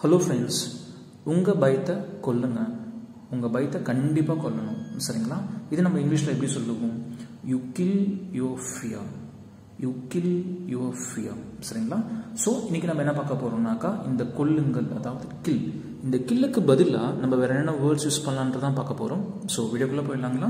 hello friends உங்கள் பயத்தை கொல்லுங்க உங்கள் பயத்தை கண்டிப்பாக கொல்லணும் சரிங்களா இது நம்ம இங்கிலீஷில் எப்படி சொல்லுவோம் you kill your fear you kill your fear சரிங்களா ஸோ இன்னைக்கு நம்ம என்ன பார்க்க போகிறோம்னாக்கா இந்த கொல்லுங்கள் அதாவது கில் இந்த கில்லுக்கு பதிலாக நம்ம வேற என்ன வேர்ட்ஸ் யூஸ் பண்ணலான்றதான் பார்க்க போகிறோம் ஸோ வீடியோக்குள்ளே போயிடலாங்களா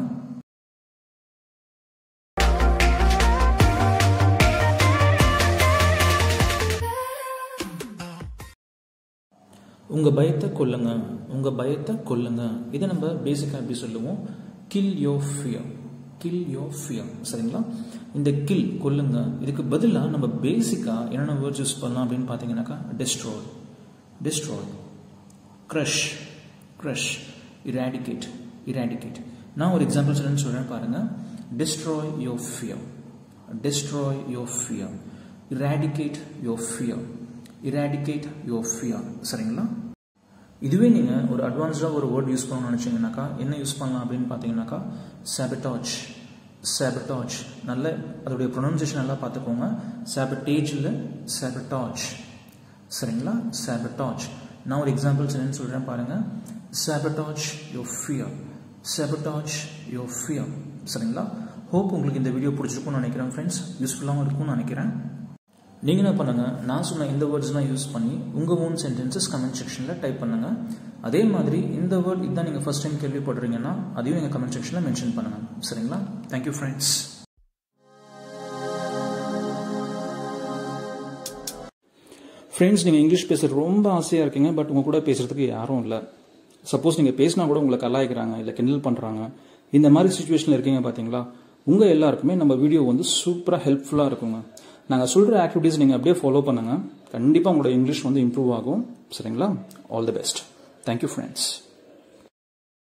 உங்கள் பயத்தை கொல்லுங்க உங்கள் பயத்தை கொல்லுங்க இதை நம்ம பேசிக்காக எப்படி சொல்லுவோம் kill your fear kill your fear சரிங்களா இந்த கில் கொல்லுங்க இதுக்கு பதிலாக நம்ம பேசிக்காக என்னென்ன வேர்ட்ஸ் யூஸ் பண்ணலாம் அப்படின்னு பார்த்தீங்கன்னாக்கா destroy destroy crush crush eradicate eradicate நான் ஒரு எக்ஸாம்பிள் சொல்லுன்னு சொல்கிறேன் பாருங்கள் destroy your fear destroy your fear eradicate your fear eradicate your fear சரிங்களா இதுவே நீங்கள் ஒரு அட்வான்ஸ்டாக ஒரு வேர்ட் யூஸ் பண்ணணும்னு நினச்சிங்கனாக்கா என்ன யூஸ் பண்ணலாம் அப்படின்னு பார்த்தீங்கன்னாக்கா சாபட்டாஜ் சாபட்டாஜ் நல்ல அதோடைய ப்ரொனன்சியேஷன் நல்லா பார்த்துக்கோங்க சாபட்டேஜில் சாபட்டாஜ் சரிங்களா சாபட்டாஜ் நான் ஒரு எக்ஸாம்பிள்ஸ் என்னன்னு சொல்கிறேன் பாருங்கள் sabotage your fear sabotage your fear சரிங்களா ஹோப் உங்களுக்கு இந்த வீடியோ பிடிச்சிருக்கும்னு நினைக்கிறேன் ஃப்ரெண்ட்ஸ் யூஸ்ஃபுல்லாகவும் இருக்கும்னு நினைக்கிறேன் நீங்கள் என்ன பண்ணுங்கள் நான் சொன்ன இந்த வேர்ட்ஸ்லாம் யூஸ் பண்ணி உங்கள் ஓன் சென்டென்சஸ் கமெண்ட் செக்ஷனில் டைப் பண்ணுங்கள் அதே மாதிரி இந்த வேர்ட் இதுதான் நீங்கள் ஃபஸ்ட் டைம் கேள்விப்படுறீங்கன்னா அதையும் நீங்கள் கமெண்ட் செக்ஷனில் மென்ஷன் பண்ணுங்கள் சரிங்களா தேங்க்யூ ஃப்ரெண்ட்ஸ் ஃப்ரெண்ட்ஸ் நீங்கள் இங்கிலீஷ் பேச ரொம்ப ஆசையாக இருக்கீங்க பட் உங்கள் கூட பேசுகிறதுக்கு யாரும் இல்லை சப்போஸ் நீங்கள் பேசினா கூட உங்களை கலாய்க்கிறாங்க இல்லை கிண்டல் பண்ணுறாங்க இந்த மாதிரி சுச்சுவேஷனில் இருக்கீங்க பார்த்தீங்களா உங்கள் எல்லாருக்குமே நம்ம வீடியோ வந்து சூப்பராக ஹெல்ப்ஃபுல்லாக இருக்குங்க நாங்கள் சொல்கிற ஆக்டிவிட்டீஸ் நீங்கள் அப்படியே ஃபாலோ பண்ணுங்கள் கண்டிப்பாக உங்களோட இங்கிலீஷ் வந்து இம்ப்ரூவ் ஆகும் சரிங்களா all the best thank you friends